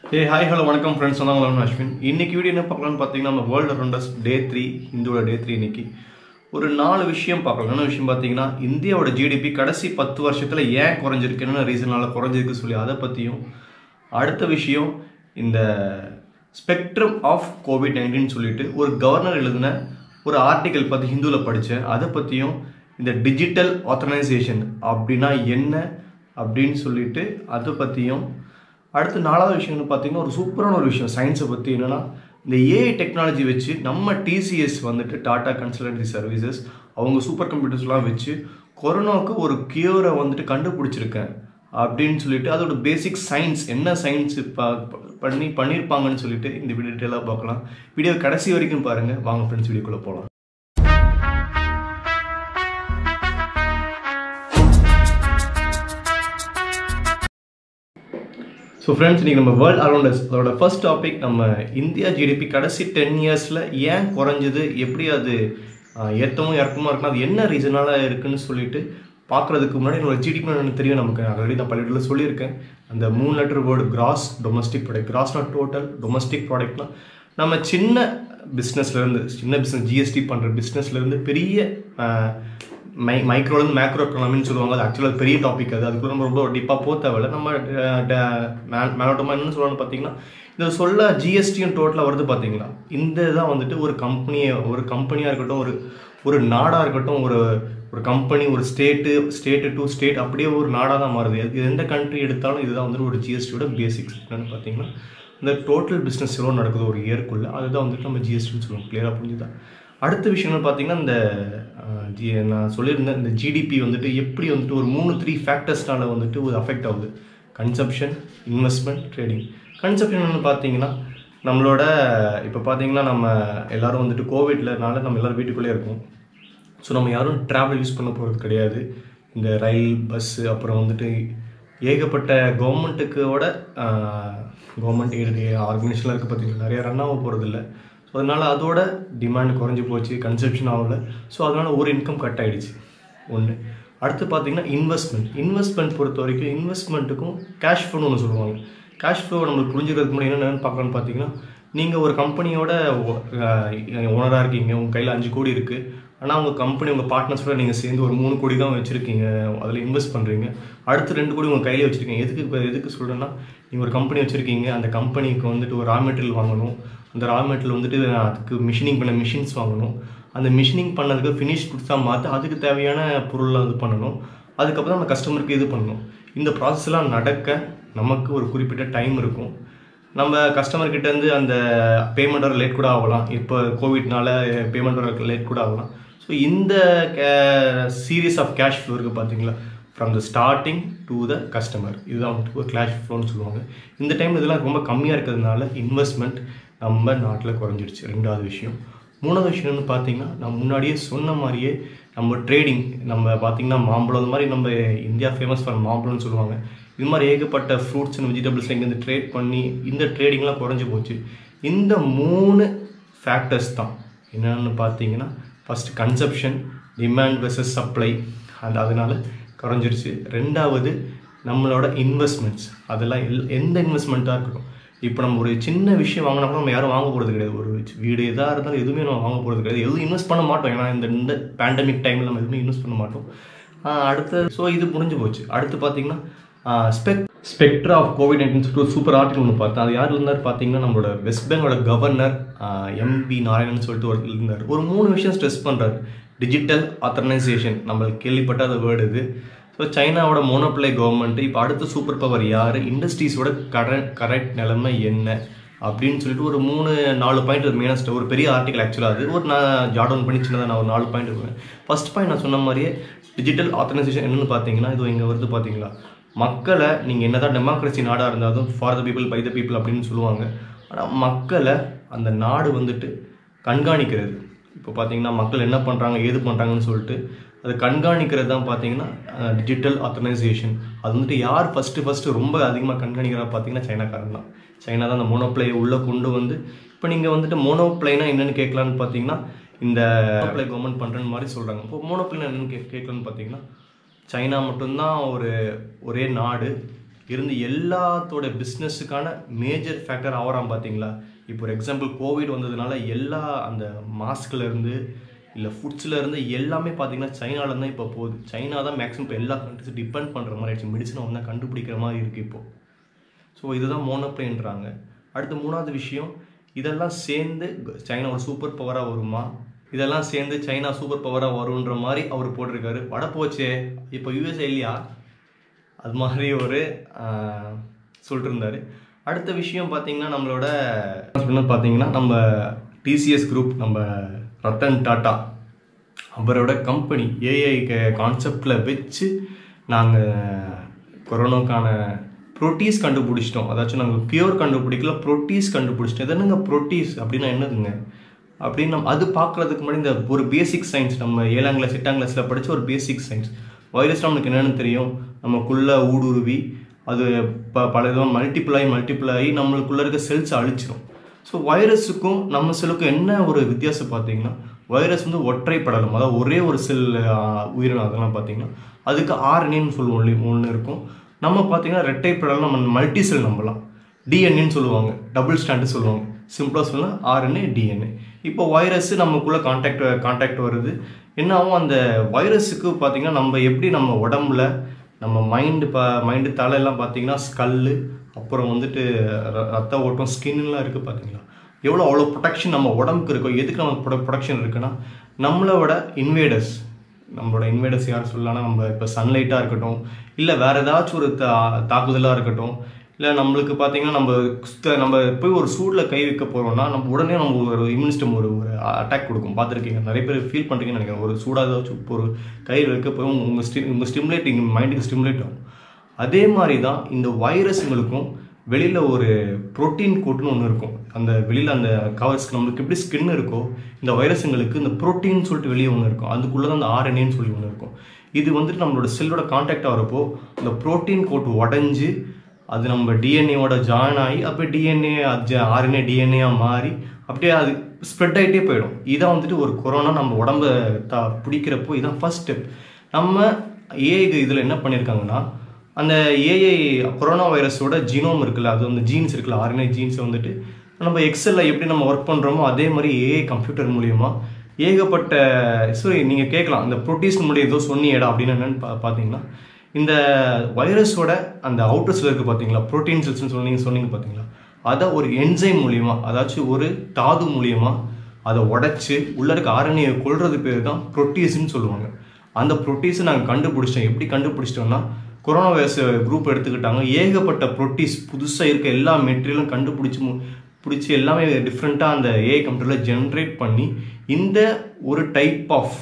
ஏ hi hello வணக்கம் friends வந்தாங்க அஸ்வின் இன்னைக்கு வீடியோ என்ன பார்க்கலாம்னு பார்த்தீங்கன்னா நம்ம வேர்ல்டு ரவுண்டர்ஸ் டே த்ரீ இந்தியோட டே த்ரீ இன்னைக்கு ஒரு நாலு விஷயம் பார்க்கலாம் என்ன விஷயம் பார்த்தீங்கன்னா இந்தியாவோட ஜிடிபி கடைசி பத்து வருஷத்தில் ஏன் குறைஞ்சிருக்கு என்ன ரீசனால குறைஞ்சிருக்கு சொல்லி அதை பற்றியும் அடுத்த விஷயம் இந்த ஸ்பெக்ட்ரம் ஆஃப் கோவிட் நைன்டீன் சொல்லிட்டு ஒரு கவர்னர் எழுதின ஒரு ஆர்டிக்கல் பற்றி ஹிந்துவில் படித்தேன் அதை பற்றியும் இந்த டிஜிட்டல் ஆத்தரைசேஷன் அப்படின்னா என்ன அப்படின்னு சொல்லிட்டு அதை பற்றியும் அடுத்து நாலாவது விஷயம்னு பார்த்தீங்கன்னா ஒரு சூப்பரான ஒரு விஷயம் சயின்ஸை பற்றி என்னென்னா இந்த ஏஐ டெக்னாலஜி வச்சு நம்ம டிசிஎஸ் வந்துட்டு டாடா கன்சல்டன்சி சர்வீசஸ் அவங்க சூப்பர் கம்ப்யூட்டர்ஸ்லாம் வச்சு கொரோனாவுக்கு ஒரு கியூரை வந்துட்டு கண்டுபிடிச்சிருக்கேன் அப்படின்னு சொல்லிட்டு அதோட பேசிக் சயின்ஸ் என்ன சயின்ஸ் பண்ணி பண்ணியிருப்பாங்கன்னு சொல்லிட்டு இந்த வீடியோ டீட்டெயிலாக பார்க்கலாம் வீடியோ கடைசி வரைக்கும் பாருங்கள் வாங்க ஃப்ரெண்ட்ஸ் வீடியோக்குள்ளே போகலாம் ஸோ ஃப்ரெண்ட்ஸ் இன்றைக்கி நம்ம வேர்ல்ட் அரௌண்டர்ஸ் அதோட ஃபர்ஸ்ட் டாபிக் நம்ம இந்தியா ஜிடிபி கடைசி டென் இயர்ஸில் ஏன் குறைஞ்சது எப்படி அது ஆஹ், ஏத்தமும் இறக்கமாக இருக்குன்னா அது என்ன ரீசனால இருக்குன்னு சொல்லிட்டு பார்க்குறதுக்கு முன்னாடி என்னோட ஜிடிபி எனக்கு தெரியும் நமக்கு ஆல்ரெடி நான் பள்ளியில் சொல்லியிருக்கேன் அந்த மூணு letter word gross domestic product கிராஸ்னா டோட்டல் டொமஸ்டிக் ப்ராடக்ட்னா நம்ம சின்ன பிஸ்னஸ்லேருந்து சின்ன பிஸ்னஸ் ஜிஎஸ்டி பண்ணுற பிஸ்னஸ்லேருந்து பெரிய ஆஹ், மை மைக்ரோலேருந்து மேக்ரோ எக்கனாமின்னு சொல்லுவாங்க அது ஆக்சுவலாக பெரிய டாபிக் அது அதுக்குள்ள நம்ம ரொம்ப டீப்பாக போக தேவையில்ல நம்ம மேலோட்டமாக என்னன்னு சொல்லணும்னு பார்த்தீங்கன்னா இந்த சொல்ல ஜிஎஸ்டியும் டோட்டலாக வருது பார்த்தீங்களா இந்த தான் வந்துட்டு ஒரு கம்பெனியை ஒரு கம்பெனியாக இருக்கட்டும் ஒரு ஒரு நாடாக இருக்கட்டும் ஒரு ஒரு கம்பெனி ஒரு ஸ்டேட்டு ஸ்டேட்டு டு ஸ்டேட் அப்படியே ஒரு நாடாக தான் மாறுது எது எந்த கண்ட்ரி எடுத்தாலும் இதுதான் வந்துட்டு ஒரு ஜிஎஸ்டியோட பேசிக்ஸ் என்னன்னு பார்த்தீங்கன்னா இந்த டோட்டல் பிஸ்னஸ் எவ்வளோ நடக்குது ஒரு இயர்க்குள்ளே அதுதான் வந்துட்டு நம்ம ஜிஎஸ்டின்னு சொல்லுவோம் கிளியராக புரிஞ்சுதா அடுத்த விஷயம் என்ன பார்த்தீங்கன்னா இந்த அஹ், ஜி நான் சொல்லியிருந்தேன் இந்த ஜிடிபி வந்துட்டு எப்படி வந்துட்டு ஒரு மூணு த்ரீ ஃபேக்டர்ஸ்னால வந்துட்டு ஒரு அஃபெக்ட் ஆகுது கன்சப்ஷன் இன்வெஸ்ட்மெண்ட் ட்ரேடிங் கன்சப்ஷன் பார்த்தீங்கன்னா நம்மளோட இப்போ பார்த்தீங்கன்னா நம்ம எல்லாரும் வந்துட்டு கோவிட்லனால நம்ம எல்லாரும் வீட்டுக்குள்ளே இருக்கோம் ஸோ நம்ம யாரும் ட்ராவல் யூஸ் பண்ண போகிறது கிடையாது இந்த ரயில் பஸ்ஸு அப்புறம் வந்துட்டு ஏகப்பட்ட கவர்மெண்ட்டுக்கோட கவர்மெண்ட் எய்டு ஆர்கனைசேஷன்லாம் இருக்குது பார்த்தீங்கன்னா நிறைய ரன் ஆக போகிறதில்ல ஸோ அதனால் அதோட டிமாண்ட் குறைஞ்சி போச்சு கன்சப்ஷன் ஆகல ஸோ அதனால் ஒரு இன்கம் கட் ஆகிடுச்சு ஒன்று அடுத்து பார்த்தீங்கன்னா இன்வெஸ்ட்மெண்ட் இன்வெஸ்ட்மெண்ட் பொறுத்த வரைக்கும் இன்வெஸ்ட்மெண்ட்டுக்கும் கேஷ் ஃப்ளோன்னு ஒன்று சொல்லுவாங்க கேஷ் ஃப்ளோ நம்மளுக்கு புரிஞ்சுக்கிறதுக்கு முன்னாடி என்னென்னு பார்க்கலான்னு பார்த்தீங்கன்னா நீங்கள் ஒரு கம்பெனியோட ஓனராக இருக்கீங்க உங்கள் கையில் அஞ்சு கோடி இருக்குது ஆனால் உங்கள் கம்பெனி உங்கள் பார்ட்னர்ஸோட நீங்கள் சேர்ந்து ஒரு மூணு கோடி தான் வச்சுருக்கீங்க அதில் இன்வெஸ்ட் பண்ணுறீங்க அடுத்து ரெண்டு கோடி உங்கள் கையில் வச்சுருக்கீங்க எதுக்கு இப்போ எதுக்கு சொல்கிறேன்னா நீங்கள் ஒரு கம்பெனி வச்சுருக்கீங்க அந்த கம்பெனிக்கு வந்துட்டு ஒரு ரா மெட்டீரியல் வாங்கணும் அந்த ரா மெட்டீரியல் வந்துட்டு அதுக்கு மிஷினிங் பண்ண மிஷின்ஸ் வாங்கணும் அந்த மிஷினிங் பண்ணதுக்கு ஃபினிஷ் கொடுத்தா மாற்ற அதுக்கு தேவையான பொருள்லாம் இது பண்ணணும் அதுக்கப்புறம் நம்ம கஸ்டமருக்கு இது பண்ணணும் இந்த ப்ராசஸ்லாம் நடக்க நமக்கு ஒரு குறிப்பிட்ட டைம் இருக்கும் நம்ம கஸ்டமர் கிட்ட இருந்து அந்த பேமெண்ட் வர லேட் கூட ஆகலாம் இப்போ கோவிட்னால பேமெண்ட் வர லேட் கூட ஆகலாம் ஸோ இந்த சீரீஸ் ஆஃப் கேஷ் ஃப்ளோ இருக்குது பார்த்தீங்களா from the starting to the customer இதுதான் வந்துட்டு ஒரு கேஷ் ஃப்ளோன்னு சொல்லுவாங்க இந்த டைம் இதெல்லாம் ரொம்ப கம்மியாக இருக்கிறதுனால இன்வெஸ்ட்மெண்ட் நம்ம நாட்டில் குறைஞ்சிருச்சு ரெண்டாவது விஷயம் மூணாவது விஷயம்னு பார்த்தீங்கன்னா நான் முன்னாடியே சொன்ன மாதிரியே நம்ம ட்ரேடிங் நம்ம பார்த்தீங்கன்னா மாம்பழம் அது மாதிரி நம்ம இந்தியா ஃபேமஸ் ஃபார் மாம்பழம்னு சொல்லுவாங்க இது மாதிரி ஏகப்பட்ட ஃப்ரூட்ஸ் அண்ட் வெஜிடபிள்ஸ் இங்கேருந்து ட்ரேட் பண்ணி இந்த ட்ரேடிங்லாம் குறைஞ்சி போச்சு இந்த மூணு ஃபேக்டர்ஸ் தான் என்னென்னு பார்த்தீங்கன்னா first consumption demand versus supply அந்த அதனால குறைஞ்சிருச்சு ரெண்டாவது நம்மளோட இன்வெஸ்ட்மெண்ட்ஸ் அதெல்லாம் எல் எந்த இன்வெஸ்ட்மெண்ட்டாக இருக்கட்டும் இப்போ நம்ம ஒரு சின்ன விஷயம் வாங்கினா கூட நம்ம யாரும் வாங்க போகிறது கிடையாது ஒரு வீடு எதாக இருந்தாலும் எதுவுமே நம்ம வாங்க போகிறது கிடையாது எதுவும் இன்வெஸ்ட் பண்ண மாட்டோம் ஏன்னா இந்த இந்த பேண்டமிக் டைமில் நம்ம எதுவுமே இன்வெஸ்ட் பண்ண மாட்டோம் ஆஹ் அடுத்து ஸோ இது முடிஞ்சு போச்சு அடுத்து பார்த்தீங்கன்னா spec spectra of COVID nineteen சொல்லிட்டு ஒரு சூப்பர் ஆர்டிகல் ஒன்று பார்த்தேன் அது யார் இருந்தார் பார்த்தீங்கன்னா நம்மளோட வெஸ்ட் பெங்காலோட கவர்னர் எம்பி நாராயணன் சொல்லிட்டு ஒரு இருந்தார் ஒரு மூணு விஷயம் ஸ்ட்ரெஸ் பண்ணுறாரு டிஜிட்டல் ஆத்தரைசேஷன் நம்மளுக்கு கேள்விப்பட்ட அந்த வேர்டு இது ஸோ சைனாவோட மோனோப்ளை கவர்மெண்ட் இப்போ அடுத்த சூப்பர் பவர் யார் இண்டஸ்ட்ரீஸோட கரெக்ட் கரெக்ட் நிலைமை என்ன அப்படின்னு சொல்லிட்டு ஒரு மூணு நாலு பாயிண்ட் ஒரு மெயினாக ஒரு பெரிய ஆர்டிகல் ஆக்சுவலாக அது ஒரு நான் ஜாட் டவுன் பண்ணி சின்னதாக நான் ஒரு நாலு பாயிண்ட் இருக்கேன் ஃபர்ஸ்ட் பாயிண்ட் நான் சொன்ன மாதிரியே டிஜிட்டல் ஆத்தரைசேஷன் என்னென்னு பார்த்தீங்கன்னா இது இங்கே வருது பார்த்தீங்களா மக்களை நீங்கள் என்னதான் டெமோக்ரஸி நாடாக இருந்தாலும் for the people by the people அப்படின்னு சொல்லுவாங்க ஆனால் மக்களை அந்த நாடு வந்துட்டு கண்காணிக்கிறது இப்போ பார்த்தீங்கன்னா மக்கள் என்ன பண்ணுறாங்க ஏது பண்ணுறாங்கன்னு சொல்லிட்டு அது கண்காணிக்கிறது தான் பார்த்தீங்கன்னா டிஜிட்டல் ஆத்தரைசேஷன் அது வந்துட்டு யார் ஃபஸ்ட்டு ஃபஸ்ட்டு ரொம்ப அதிகமாக கண்காணிக்கிறா பார்த்தீங்கன்னா சைனாக்காரன் தான் சைனா தான் அந்த மோனோப்ளையை உள்ளே கொண்டு வந்து இப்போ நீங்கள் வந்துட்டு மோனோப்ளைனா என்னென்னு கேட்கலான்னு பார்த்தீங்கன்னா இந்த மோனோப்ளை கவர்மெண்ட் பண்ணுறன்னு மாதிரி சொல்கிறாங்க இப்போ மோனோப்ளைனா என்னென்னு கே கேட்கலான்னு பார்த்தீங்கன்னா சைனா மட்டும்தான் ஒரு ஒரே நாடு இருந்து எல்லாத்தோட பிஸ்னஸுக்கான மேஜர் ஃபேக்டர் ஆகிறான் பார்த்தீங்களா இப்போ ஒரு எக்ஸாம்பிள் கோவிட் வந்ததுனால எல்லா அந்த மாஸ்க்ல இருந்து இல்லை ஃபுட்ஸில் இருந்து எல்லாமே பார்த்தீங்கன்னா சைனால தான் இப்போ போகுது சைனா தான் மேக்ஸிமம் இப்போ எல்லா கண்ட்ரிஸும் டிபெண்ட் பண்ணுற மாதிரி ஆயிடுச்சு மெடிசனை ஒன்றா கண்டுபிடிக்கிற மாதிரி இருக்குது இப்போது ஸோ இதுதான் மோனோப்ளேன்றாங்க அடுத்து மூணாவது விஷயம் இதெல்லாம் சேர்ந்து சைனா ஒரு சூப்பர் பவராக வருமா இதெல்லாம் சேர்ந்து சைனா சூப்பர் பவராக வருன்ற மாதிரி அவர் போட்டிருக்காரு வட போச்சே இப்போ யூஎஸ்ஏ இல்லையா அது மாதிரி ஒரு ஆஹ், சொல்லிட்டு இருந்தாரு அடுத்த விஷயம் பார்த்தீங்கன்னா நம்மளோட பார்த்தீங்கன்னா நம்ம டிசிஎஸ் குரூப் நம்ம ரத்தன் டாட்டா அவரோட கம்பெனி ஏஐ கான்செப்டில் வச்சு நாங்கள் கொரோனாக்கான ப்ரோட்டீஸ் கண்டுபிடிச்சிட்டோம் அதாச்சும் நாங்கள் பியூர் கண்டுபிடிக்கல ப்ரோட்டீஸ் கண்டுபிடிச்சிட்டோம் இது என்னங்க ப்ரோட்டீஸ் அப்படின்னா என்னதுங்க அப்படின்னு நம்ம அது பார்க்கறதுக்கு முன்னாடி இந்த ஒரு பேசிக் சயின்ஸ் நம்ம ஏழாம் கிளாஸ் எட்டாம் கிளாஸில் படித்த ஒரு பேசிக் சயின்ஸ் வைரஸ் நம்மளுக்கு என்னென்னு தெரியும் நமக்குள்ள ஊடுருவி அது ப பல விதமாக மல்டிபிள் ஆகி மல்டிபிள் ஆகி நம்மளுக்குள்ள இருக்க செல்ஸ் அழிச்சிரும் ஸோ வைரஸுக்கும் நம்ம செல்லுக்கும் என்ன ஒரு வித்தியாசம் பார்த்தீங்கன்னா வைரஸ் வந்து ஒற்றை படலம் அதாவது ஒரே ஒரு செல் உயிரினம் அதெல்லாம் பார்த்தீங்கன்னா அதுக்கு ஆர்என்ஏன்னு சொல்லுவோம் ஒன்று இருக்கும் நம்ம பார்த்தீங்கன்னா ரெட்டை படலம் நம்ம மல்டி செல் நம்பலாம் டிஎன்ஏன்னு சொல்லுவாங்க டபுள் ஸ்டாண்டு சொல்லுவாங்க சிம்பிளாக சொல்லலாம் ஆர்என்ஏ டிஎன்ஏ இப்போ வைரஸ் நமக்குள்ளே கான்டாக்ட் கான்டாக்ட் வருது என்ன ஆகும் அந்த வைரஸுக்கு பார்த்தீங்கன்னா நம்ம எப்படி நம்ம உடம்புல நம்ம மைண்டு பா மைண்டு தலையெல்லாம் பார்த்தீங்கன்னா ஸ்கல்லு அப்புறம் வந்துட்டு ர- ரத்த ஓட்டம் ஸ்கின்லாம் இருக்குது பார்த்தீங்களா எவ்வளோ அவ்வளோ ப்ரொடெக்ஷன் நம்ம உடம்புக்கு இருக்கோ எதுக்கு நம்ம ப்ரொடெக்ஷன் இருக்குன்னா நம்மளோட இன்வேடர்ஸ் நம்மளோட இன்வேடர்ஸ் யார் சொல்லலாம்னா நம்ம இப்போ சன்லைட்டாக இருக்கட்டும் இல்லை வேறு ஏதாச்சும் ஒரு தா தாக்குதலாக இருக்கட்டும் இல்லை நம்மளுக்கு பார்த்தீங்கன்னா நம்ம சுத்த- நம்ம போய் ஒரு சூடில் கை வைக்க போகிறோம்னா நம்ம உடனே நம்ம ஒரு இம்யூன் சிஸ்டம் ஒரு ஒரு அட்டாக் கொடுக்கும் பார்த்துருக்கீங்க நிறைய பேர் ஃபீல் பண்ணுறீங்கன்னு நினைக்கிறேன் ஒரு சூடாக ஏதாச்சும் இப்போ ஒரு கை வைக்க போய் உங்கள் உங்கள் ஸ்டி உங்கள் ஸ்டிமுலேட் எங்கள் மைண்டுக்கு ஸ்டிமுலேட் ஆகும் அதே மாதிரி தான் இந்த வைரஸுங்களுக்கும் வெளியில் ஒரு புரோட்டீன் கோட்டுன்னு ஒன்று இருக்கும் அந்த வெளியில் அந்த கவர்ஸ்க்கு நம்மளுக்கு எப்படி ஸ்கின் இருக்கோ இந்த வைரஸுங்களுக்கு இந்த புரோட்டீன் சொல்லிட்டு வெளியே ஒன்று இருக்கும் அதுக்குள்ளே தான் அந்த ஆர்என்ஏன்னு சொல்லி ஒன்று இருக்கும் இது வந்துட்டு நம்மளோட செல்லோட காண்டாக்ட் ஆகிறப்போ அந்த புரோட்டீன் கோட் உடஞ்சி அது நம்ம டிஎன்ஏவோட ஜாயின் ஆகி அப்படியே டிஎன்ஏ ஆர்என்ஏ டிஎன்ஏயாக மாறி அப்படியே அது ஸ்ப்ரெட் ஆகிட்டே போயிடும் இதான் வந்துட்டு ஒரு கொரோனா நம்ம உடம்ப த பிடிக்கிறப்போ இதான் ஃபர்ஸ்ட் ஸ்டெப் நம்ம ஏஐ இதில் என்ன பண்ணியிருக்காங்கன்னா அந்த ஏஐ கொரோனா வைரஸோட ஜீனோம் இருக்குல்ல அது வந்து ஜீன்ஸ் இருக்குல்ல ஆர்என்ஏ ஜீன்ஸை வந்துட்டு நம்ம எக்ஸல்ல எப்படி நம்ம ஒர்க் பண்ணுறோமோ அதே மாதிரி ஏஐ கம்ப்யூட்டர் மூலியமா ஏகப்பட்ட சரி நீங்கள் கேட்கலாம் இந்த ப்ரோட்டீஸ் மூலியம் ஏதோ சொன்னியேடா அப்படின்னு என்னன்னு பா பார்த்தீங்கன்னா இந்த வைரஸோட அந்த அவுட்டர் செல் இருக்குது பார்த்தீங்களா ப்ரோட்டீன் செல்ஸ்னு சொன்னீங்க சொன்னீங்க பார்த்தீங்களா அதை ஒரு என்சைம் மூலியமா அதாச்சும் ஒரு தாது மூலியமா அதை உடைச்சு உள்ள இருக்க ஆரணியை கொள்றது பேர் தான் ப்ரோட்டீஸ்ன்னு சொல்லுவாங்க அந்த ப்ரோட்டீஸை நாங்கள் கண்டுபிடிச்சிட்டோம் எப்படி கண்டுபிடிச்சிட்டோம்னா கொரோனா வைரஸ் குரூப் எடுத்துக்கிட்டாங்க ஏகப்பட்ட ப்ரோட்டீஸ் புதுசாக இருக்க எல்லா மெட்டீரியலும் கண்டுபிடிச்சி மு- பிடிச்சி எல்லாமே டிஃப்ரெண்ட்டாக அந்த ஏஐ கம்ப்யூட்டரில் ஜென்ரேட் பண்ணி இந்த ஒரு டைப் ஆஃப்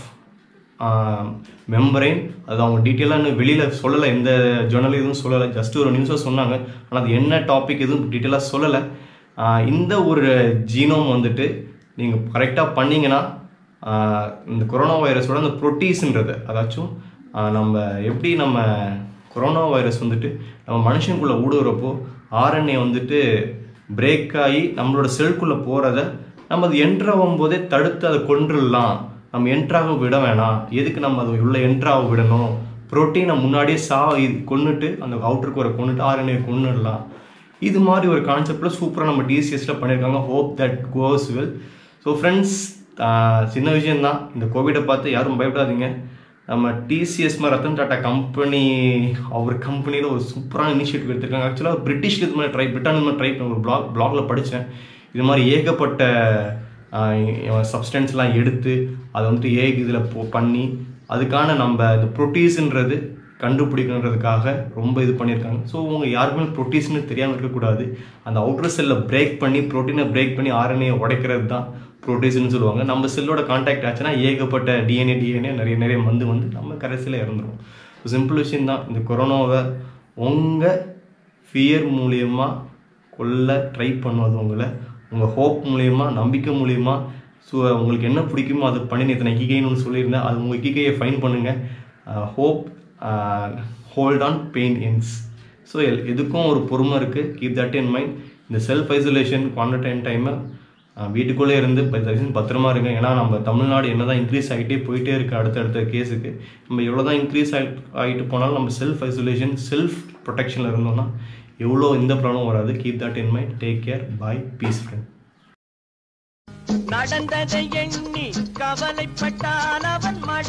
மெம்பரைன் அது அவங்க டீட்டெயிலாக இன்னும் வெளியில் சொல்லலை எந்த ஜேர்னல் எதுவும் சொல்லலை ஜஸ்ட் ஒரு நியூஸாக சொன்னாங்க ஆனால் அது என்ன டாபிக் எதுவும் டீட்டெயிலாக சொல்லலை ஆஹ் இந்த ஒரு ஜீனோம் வந்துட்டு நீங்கள் கரெக்டாக பண்ணீங்கன்னா ஆஹ் இந்த கொரோனா வைரஸோட அந்த ப்ரோட்டீஸ்ன்றது அதாச்சும் ஆஹ் நம்ம எப்படி நம்ம கொரோனா வைரஸ் வந்துட்டு நம்ம மனுஷனுக்குள்ளே ஊடுறப்போ ஆர்என்ஏ வந்துட்டு பிரேக் ஆகி நம்மளோட செல்குள்ளே போகிறத நம்ம அது என்ட்ராகும் போதே தடுத்து அதை கொன்றுடலாம் நம்ம என்ட்ராக விட வேணாம் எதுக்கு நம்ம அது உள்ள என்ட்ராக விடணும் புரோட்டீனை முன்னாடியே சா இது கொன்னுட்டு அந்த அவுட்டருக்கு வர கொன்னுட்டு ஆர்என்ஏ கொன்னுடலாம் இது மாதிரி ஒரு கான்செப்டில் சூப்பராக நம்ம டிசிஎஸ்ல பண்ணியிருக்காங்க hope that goes well so friends சின்ன விஷயம்தான் இந்த கோவிடை பார்த்து யாரும் பயப்படாதீங்க நம்ம டிசிஎஸ் மாதிரி ரத்தன் டாட்டா கம்பெனி அவர் கம்பெனியில் ஒரு சூப்பரான இனிஷியேட்டிவ் எடுத்திருக்காங்க ஆக்சுவலாக பிரிட்டிஷ்க்கு இது மாதிரி ட்ரை பிரிட்டான் இது மாதிரி ட்ரை பண்ண ஒரு பிளாக் பிளாக்ல படித்தேன் இது மாதிரி ஏகப்பட்ட சப்ஸ்டன்ஸ்லாம் எடுத்து அதை வந்துட்டு ஏ இதில் பண்ணி அதுக்கான நம்ம இந்த ப்ரோட்டீஸ்ன்றது கண்டுபிடிக்கணுன்றதுக்காக ரொம்ப இது பண்ணியிருக்காங்க ஸோ உங்க யாருக்குமே ப்ரோட்டீஸ்னு தெரியாமல் இருக்கக்கூடாது அந்த அவுட்டர் செல்லை பிரேக் பண்ணி ப்ரோட்டீனை பிரேக் பண்ணி ஆர்என்ஏ உடைக்கிறது தான் ப்ரோட்டீஸ்னு சொல்லுவாங்க நம்ம செல்லோட கான்டாக்ட் ஆச்சுன்னா ஏகப்பட்ட டிஎன்ஏ டிஎன்ஏ நிறைய நிறைய மந்து வந்து நம்ம கடைசியில் இறந்துருவோம் ஸோ சிம்பிள் விஷயம் தான் இந்த கொரோனாவை உங்கள் ஃபியர் மூலியமாக கொல்ல ட்ரை பண்ணுவது உங்களை உங்கள் ஹோப் மூலியமா நம்பிக்கை மூலியமா ஸோ உங்களுக்கு என்ன பிடிக்குமோ அது பண்ணி நேற்று நான் இக்கிகைன்னு ஒன்று சொல்லியிருந்தேன் அது உங்கள் இக்கிகையை ஃபைன் பண்ணுங்கள் hope hold on patience so எதுக்கும் ஒரு பொறுமை இருக்குது கீப் தட் இன் மைண்ட் இந்த செல்ஃப் ஐசோலேஷன் குவாரண்டைன் டைமை வீட்டுக்குள்ளே இருந்து ப- தயவு செஞ்சு பத்திரமா இருங்க ஏன்னா நம்ம தமிழ்நாடு என்ன தான் இன்க்ரீஸ் ஆகிட்டே போயிட்டே இருக்குது அடுத்தடுத்த கேஸுக்கு நம்ம எவ்வளோ தான் இன்க்ரீஸ் ஆகி ஆகிட்டு போனாலும் நம்ம செல்ஃப் ஐசோலேஷன் செல்ஃப் ப்ரொடெக்ஷனில் இருந்தோம்னா எவ்வளோ எந்த ப்ராப்ளம் வராது keep that in mind take care bye peace friend நடந்ததை எண்ணி கவலைப்பட்டால் அவன் மடி